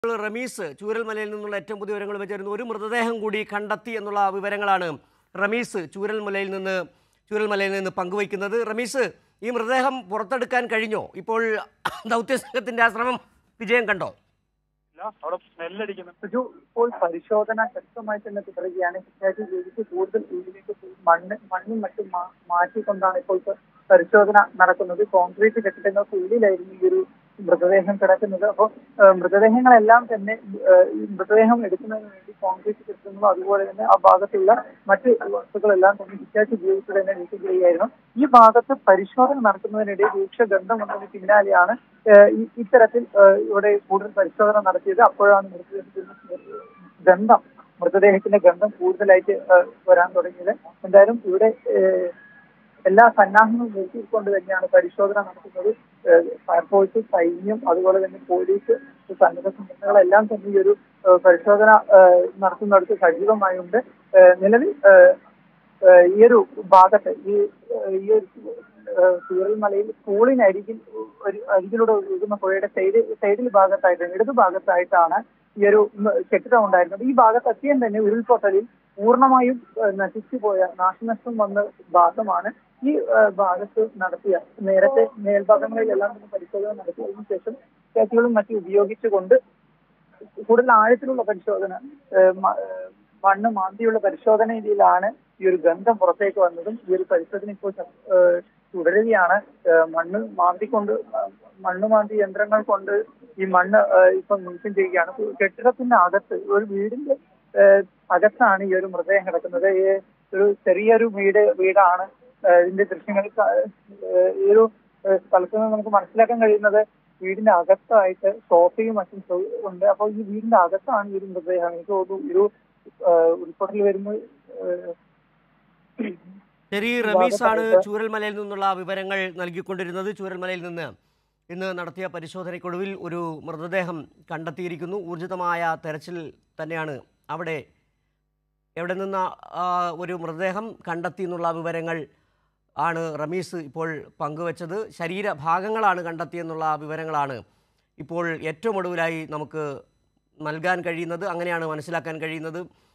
റമീസ് ചൂരൽമലയിൽ നിന്നുള്ള ഏറ്റവും പുതിയ വിവരങ്ങൾ വെച്ചിരുന്നു ഒരു മൃതദേഹം കൂടി കണ്ടെത്തി എന്നുള്ള വിവരങ്ങളാണ് റമീസ് ചൂരൽമലയിൽ നിന്ന് ചൂരൽമലയിൽ നിന്ന് പങ്കുവയ്ക്കുന്നത് റമീസ് ഈ മൃതദേഹം പുറത്തെടുക്കാൻ കഴിഞ്ഞോ ഇപ്പോൾ ദൗത്യസംഘത്തിന്റെ ആ ശ്രമം വിജയം കണ്ടോ ഇല്ല അവിടെ സ്മെല്ലടിക്കുന്നുണ്ട് ഒരു ഇപ്പോൾ പരിശോധന ശക്തമായി തന്നെ തുടരുകയാണ് ഹിറ്റാച്ചി ജോലിക്ക് കൂടുതൽ ഉള്ളിലേക്ക് പോയി മണ്ണ് മണ്ണും മറ്റും മാ- മാറ്റിക്കൊണ്ടാണ് ഇപ്പോൾ പ- പരിശോധന നടക്കുന്നത് കോൺക്രീറ്റ് കെട്ടിടങ്ങൾക്ക് ഉള്ളിലായിരുന്നു ഈ ഒരു മൃതദേഹം കിടക്കുന്നത് അപ്പോൾ മൃതദേഹങ്ങളെല്ലാം തന്നെ ഏഹ്, ഈ മൃതദേഹം എടുക്കുന്നതിന് വേണ്ടി കോൺക്രീറ്റ് കെട്ടുന്നു അതുപോലെ തന്നെ ആ ഭാഗത്തുള്ള മറ്റ് വസ്തുക്കളെല്ലാം തന്നെ ഹിറ്റാച്ചി ഉപയോഗിച്ച് തന്നെ നീക്കം ചെയ്യുകയായിരുന്നു ഈ ഭാഗത്ത് പരിശോധന നടത്തുന്നതിനിടെ രൂക്ഷ ഗന്ധം വന്നതിന് പിന്നാലെയാണ് ഏഹ്, ഈ ഇത്തരത്തിൽ ഏഹ്, ഇവിടെ കൂടുതൽ പരിശോധന നടത്തിയത് അപ്പോഴാണ് മൃതദേഹത്തിന് ഗന്ധം മൃതദേഹത്തിന്റെ ഗന്ധം കൂടുതലായിട്ട് ഏഹ്, വരാൻ തുടങ്ങിയത് എന്തായാലും ഇവിടെ ഏഹ്, എല്ലാ സന്നാഹങ്ങളും നിർത്തിക്കൊണ്ട് തന്നെയാണ് പരിശോധന നടത്തുന്നത് ഏഹ്, ഫയർഫോഴ്സ് സൈന്യം അതുപോലെ തന്നെ പോലീസ് സന്നദ്ധ സംഘടനകളെല്ലാം തന്നെ ഈ ഒരു ഏഹ്, പരിശോധന ഏഹ്, നടത്തുന്നിടത്ത് സജീവമായുണ്ട് ഏഹ്, നിലവിൽ ഏഹ്, ഏഹ്, ഈ ഒരു ഭാഗത്ത് ഈ ഏഹ്, ഈ ഒരു ഏഹ്, ചൂരൽമലയിൽ സ്കൂളിനരികിൽ ഒരു അരികിലൂടെ ഒഴുകുന്ന പുഴയുടെ സൈഡ് സൈഡിൽ ഭാഗത്തായിട്ട് ഇടതു ഭാഗത്തായിട്ടാണ് ഈ ഒരു ഉം, കെട്ടിടം ഉണ്ടായിരുന്നത് ഈ ഭാഗത്ത് എത്തിയാൻ തന്നെ ഉരുൾപൊട്ടലിൽ പൂർണ്ണമായും ഏഹ്, നശിച്ചുപോയ നാശനഷ്ടം വന്ന ഭാഗമാണ് ഈ ഏഹ്, ഭാഗത്ത് നടത്തിയ നേരത്തെ മേൽഭാഗങ്ങളിലെല്ലാം തന്നെ പരിശോധന നടത്തിയതിനു ശേഷം കേസുകളും മറ്റും ഉപയോഗിച്ചുകൊണ്ട് കൂടുതൽ ആഴത്തിലുള്ള പരിശോധന ഏഹ്, മ- ഏഹ്, മണ്ണ് മാന്തിയുള്ള പരിശോധനയിലാണ് ഈ ഒരു ഗന്ധം പുറത്തേക്ക് വന്നതും ഈ ഒരു പരിശോധന ഇപ്പോൾ ശ- ഏഹ്, തുടരുകയാണ് ഏഹ്, മണ്ണ് മാന്തിക്കൊണ്ട് ഏഹ്, മണ്ണ് മാന്തി യന്ത്രങ്ങൾ കൊണ്ട് ഈ മണ്ണ് ഏഹ്, ഇപ്പം നീക്കം ചെയ്യുകയാണ് കെട്ടിടത്തിന്റെ അകത്ത് ഒരു വീടിന്റെ ഏഹ്, അകത്താണ് ഈ ഒരു മൃതദേഹം കിടക്കുന്നത് ഈ ഒരു ചെറിയൊരു വീട് വീടാണ് ഏഹ്, ഇതിന്റെ ദൃശ്യങ്ങളിൽ ക- ഏഹ്, ഈ ഒരു ഏഹ്, സ്ഥലത്ത് നിന്ന് നമുക്ക് മനസ്സിലാക്കാൻ കഴിയുന്നത് വീടിന്റെ അകത്തായിട്ട് സോഫയും മറ്റും സൗ- ഉണ്ട് അപ്പോൾ ഈ വീടിന്റെ അകത്താണ് ഈ ഒരു മൃതദേഹം എനിക്ക് തോന്നുന്നു ഈ ഒരു ഏഹ്, ഉരുൾപൊട്ടൽ വരുമ്പോൾ ഏഹ്, ശരി റമീസാണ് ചൂരൽമലയിൽ നിന്നുള്ള വിവരങ്ങൾ നൽകിക്കൊണ്ടിരുന്നത് ചൂരൽമലയിൽ നിന്ന് ഇന്ന് നടത്തിയ പരിശോധനയ്ക്കൊടുവിൽ ഒരു മൃതദേഹം കണ്ടെത്തിയിരിക്കുന്നു ഊർജിതമായ തെരച്ചിൽ തന്നെയാണ് അവിടെ എവിടെ നിന്ന് ആ, ഒരു മൃതദേഹം കണ്ടെത്തി എന്നുള്ള വിവരങ്ങൾ ആണ് റമീസ് ഇപ്പോൾ പങ്കുവച്ചത് ശരീരഭാഗങ്ങളാണ് കണ്ടെത്തിയെന്നുള്ള വിവരങ്ങളാണ് ഇപ്പോൾ ഏറ്റവും ഒടുവിലായി നമുക്ക് നൽകാൻ കഴിയുന്നത് അങ്ങനെയാണ് മനസ്സിലാക്കാൻ കഴിയുന്നത്